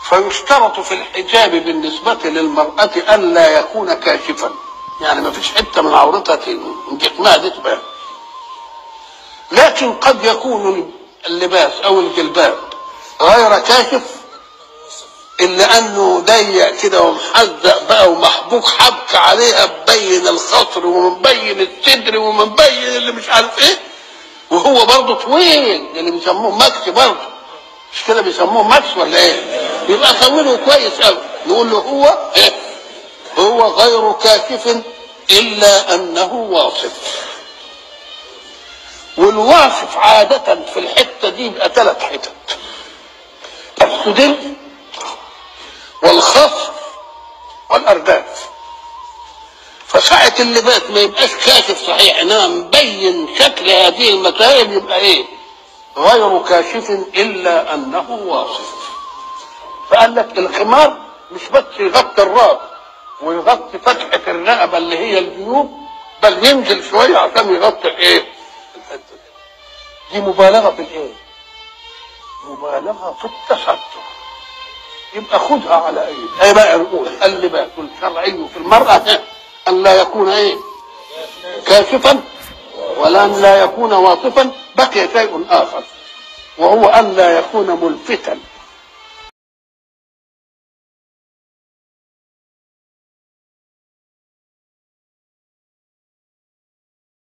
فيشترط في الحجاب بالنسبة للمرأة ألا يكون كاشفا يعني ما فيش حتة من عورتها جسمها دي تبان لكن قد يكون اللباس أو الجلباب غير كاشف إلا أنه ضيق كده ومحزق بقى ومحبوك حبك عليها مبين الخصر ومبين الصدر ومبين اللي مش عارف إيه وهو برضه طويل اللي بيسموه ماكس برضه مش كده بيسموه ماكس ولا ايه؟ يبقى طويله كويس قوي نقول له هو إيه؟ هو غير كاشف الا انه واصف والواصف عادة في الحتة دي يبقى ثلاث حتت الصدر والخصر والأرداف فساعة اللباس ما يبقاش كاشف صحيح انما مبين شكل هذه المسائل يبقى ايه؟ غير كاشف الا انه واصف. فقال لك الخمار مش بس يغطي الراس ويغطي فتحة الرقبة اللي هي الجيوب بل ينزل شوية عشان يغطي الايه؟ الحتة دي. دي مبالغة في الايه؟ مبالغة في التستر. يبقى خدها على ايه؟ ايه بقى نقول اللباس الشرعي في المرأة أن لا يكون إيه كاشفا ولا أن لا يكون واصفا بقي شيء آخر وهو أن لا يكون ملفتا